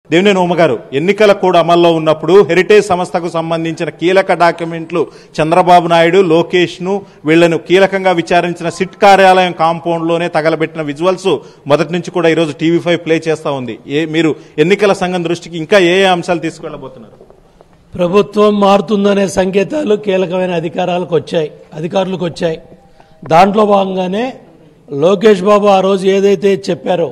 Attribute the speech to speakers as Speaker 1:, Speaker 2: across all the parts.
Speaker 1: దేవినేని ఉమ్మగారు ఎన్నికల కోడ్ అమల్లో ఉన్నప్పుడు హెరిటేజ్ సంస్థకు సంబంధించిన కీలక డాక్యుమెంట్లు చంద్రబాబు నాయుడు లోకేష్ ను వీళ్లను కీలకంగా విచారించిన సిట్ కార్యాలయం కాంపౌండ్ లోనే తగలబెట్టిన విజువల్స్ మొదటి నుంచి కూడా ఈరోజు టీవీ ఫైవ్ ప్లే చేస్తా ఉంది ఏ మీరు ఎన్నికల సంఘం దృష్టికి ఇంకా ఏ ఏ అంశాలు తీసుకెళ్లబోతున్నారు
Speaker 2: ప్రభుత్వం మారుతుందనే సంకేతాలు కీలకమైన అధికారాలకు వచ్చాయి అధికారులకు వచ్చాయి దాంట్లో భాగంగానే లోకేష్ బాబు ఆ రోజు ఏదైతే చెప్పారో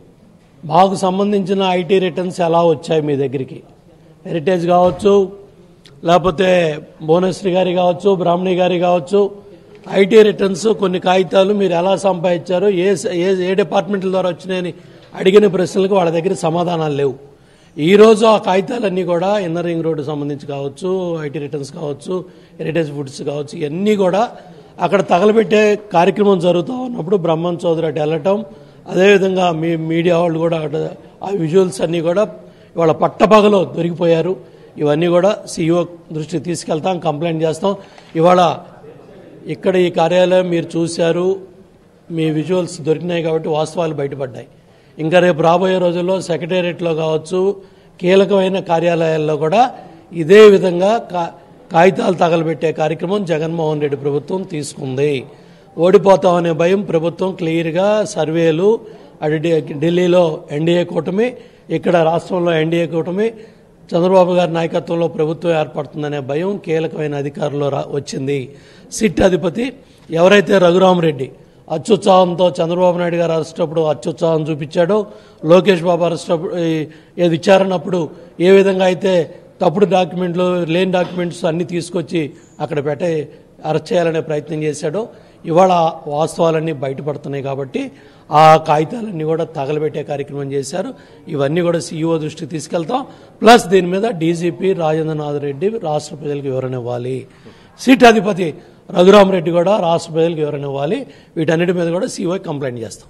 Speaker 2: మాకు సంబంధించిన ఐటీ రిటర్న్స్ ఎలా వచ్చాయి మీ దగ్గరికి హెరిటేజ్ కావచ్చు లేకపోతే భువనేశ్వరి గారి కావచ్చు బ్రాహ్మణి గారి కావచ్చు ఐటీ రిటర్న్స్ కొన్ని కాగితాలు మీరు ఎలా సంపాదించారో ఏ ఏ ఏ డిపార్ట్మెంట్ల ద్వారా వచ్చినాయని అడిగిన ప్రశ్నలకు వాళ్ళ దగ్గర సమాధానాలు లేవు ఈ రోజు ఆ కాగితాలన్నీ కూడా ఇన్నర్ రింగ్ రోడ్డు సంబంధించి కావచ్చు ఐటీ రిటర్న్స్ కావచ్చు హెరిటేజ్ ఫుడ్స్ కావచ్చు ఇవన్నీ కూడా అక్కడ తగలబెట్టే కార్యక్రమం జరుగుతూ ఉన్నప్పుడు బ్రహ్మన్ చౌదరి అటు వెళ్ళటం అదేవిధంగా మీ మీడియా వాళ్ళు కూడా అటు ఆ విజువల్స్ అన్నీ కూడా ఇవాళ పట్టపగలో దొరికిపోయారు ఇవన్నీ కూడా సీఈఓ దృష్టికి తీసుకెళ్తాం కంప్లైంట్ చేస్తాం ఇవాళ ఇక్కడ ఈ కార్యాలయం మీరు చూశారు మీ విజువల్స్ దొరికినాయి కాబట్టి వాస్తవాలు బయటపడ్డాయి ఇంకా రేపు రాబోయే రోజుల్లో సెక్రటేరియట్లో కావచ్చు కీలకమైన కార్యాలయాల్లో కూడా ఇదే విధంగా కా- కాగితాలు తగలబెట్టే కార్యక్రమం జగన్మోహన్ రెడ్డి ప్రభుత్వం తీసుకుంది ఓడిపోతామనే భయం ప్రభుత్వం క్లియర్గా సర్వేలు అటు ఢి- ఢిల్లీలో ఎన్డీఏ కూటమి ఇక్కడ రాష్ట్రంలో ఎన్డీఏ కూటమి చంద్రబాబు గారి నాయకత్వంలో ప్రభుత్వం ఏర్పడుతుందనే భయం కీలకమైన అధికారులు రా- వచ్చింది సిట్ అధిపతి ఎవరైతే రఘురామరెడ్డి అత్యుత్సాహంతో చంద్రబాబు నాయుడు గారు అరెస్ట్ అప్పుడు అత్యుత్సాహం చూపించాడో లోకేష్ బాబు అరెస్ట్ అప్పుడు ఈ- ఈ విచారణ అప్పుడు ఏ విధంగా అయితే తప్పుడు డాక్యుమెంట్లు లేని డాక్యుమెంట్స్ అన్ని తీసుకొచ్చి అక్కడ పెట్టే అరెస్ట్ చేయాలనే ప్రయత్నం చేశాడో ఇవాళ వాస్తవాలన్నీ బయటపడుతున్నాయి కాబట్టి ఆ కాగితాలన్నీ కూడా తగలబెట్టే కార్యక్రమం చేశారు ఇవన్నీ కూడా సీఈఓ దృష్టికి తీసుకెళ్తాం ప్లస్ దీని మీద డీజీపీ రాజేంద్రనాథ్ రెడ్డి రాష్ట్ర ప్రజలకు వివరణ ఇవ్వాలి సీట్ అధిపతి రఘురామరెడ్డి కూడా రాష్ట్ర ప్రజలకు వివరణ ఇవ్వాలి వీటన్నిటి మీద కూడా సీఓ కంప్లైంట్ చేస్తాం